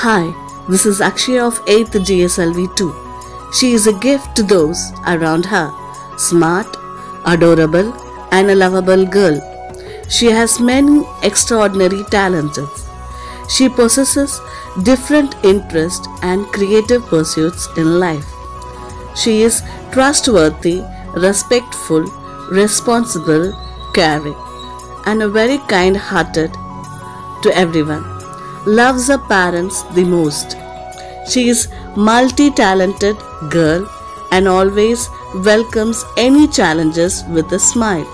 Hi, this is Akshaya of 8th GSLV 2. She is a gift to those around her. Smart, adorable, and a lovable girl. She has many extraordinary talents. She possesses different interests and creative pursuits in life. She is trustworthy, respectful, responsible, caring, and a very kind hearted to everyone. Loves her parents the most. She is multi-talented girl and always welcomes any challenges with a smile.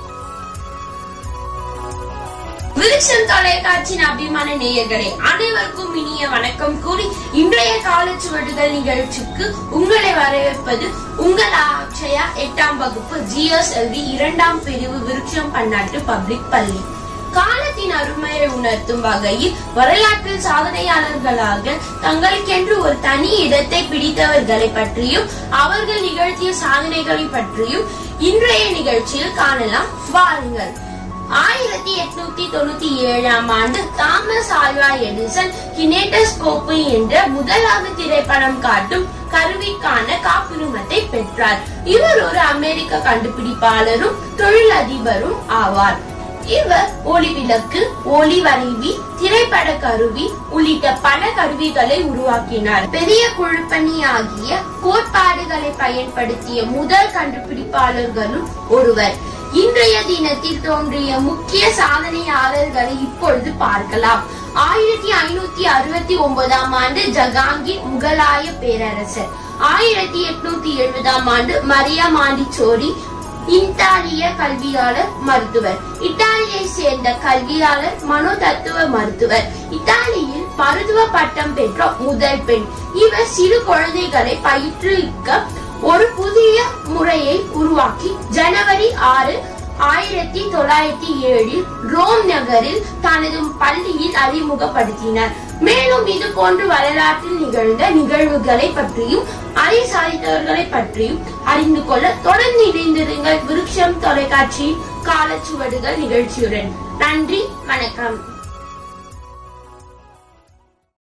விருட்சம் தொலைக்காட்சியின் அபிமான நேயர்களே அனைவருக்கும் இனிய வணக்கம் கூறி இன்றைய காலச்சுவடுகள் நிகழ்ச்சிக்கு உங்களை வரவேற்பது உங்கள் அக்ஷயா எட்டாம் வகுப்பு ஜிஎஸ்எல்வி இரண்டாம் பிரிவு விருட்சம் பன்னாட்டு பப்ளிக் பள்ளி காலத்தின் அருமையை உணர்த்தும் வகையில் வரலாற்றில் சாதனையாளர்களாக தங்களுக்கென்று ஒரு தனி இடத்தை பிடித்தவர்களை பற்றியும் அவர்கள் நிகழ்த்திய சாதனைகளை பற்றியும் இன்றைய நிகழ்ச்சியில் காணலாம் வாருங்கள் ஆயிரத்தி எட்நூத்தி தொண்ணூத்தி ஏழாம் ஆண்டு தாமஸ் ஆல்வா எடிசன் கினேட்டஸ்கோப்பு என்ற முதலாவது திரைப்படம் காட்டும் கருவிக்கான காப்புரிமத்தை பெற்றார் இவர் ஒரு அமெரிக்க கண்டுபிடிப்பாளரும் தொழிலதிபரும் ஆவார் இவர் ஒளி விளக்கு ஒளி வரைவி திரைப்பட கருவி உள்ளிட்ட பல கருவிகளை உருவாக்கினார் பெரிய குழுப்பணி ஆகிய கோட்பாடுகளை பயன்படுத்திய முதல் கண்டுபிடிப்பாளர்களும் ஒருவர் இன்றைய தினத்தில் தோன்றிய முக்கிய சாதனையாளர்களை இப்பொழுது பார்க்கலாம் ஆயிரத்தி ஐநூத்தி அறுபத்தி ஒன்பதாம் ஆண்டு ஜகாங்கீர் முகலாய பேரரசர் ஆயிரத்தி எட்நூத்தி எழுபதாம் ஆண்டு மரியா மாண்டிச்சோரி இத்தாலிய கல்வியாளர் மருத்துவர் இத்தாலியை சேர்ந்த கல்வியாளர் மனோ தத்துவ மருத்துவர் இத்தாலியில் மருத்துவ பட்டம் பெற்ற முதல் பெண் இவர் சிறு குழந்தைகளை பயிற்றுவிக்க ஒரு புதிய முறையை உருவாக்கி ஜனவரி ஆறு ஆயிரத்தி தொள்ளாயிரத்தி ஏழில் ரோம் நகரில் தனது பள்ளியில் அறிமுகப்படுத்தினார் மேலும் இது போன்று வரலாற்றில் நிகழ்ந்த நிகழ்வுகளை பற்றியும் அதை சாதித்தவர்களை பற்றியும் அறிந்து கொள்ள தொடர்ந்து இணைந்திருங்கள் விருட்சம் தொலைக்காட்சியின் காலச்சுவடுகள் நிகழ்ச்சியுடன் நன்றி வணக்கம்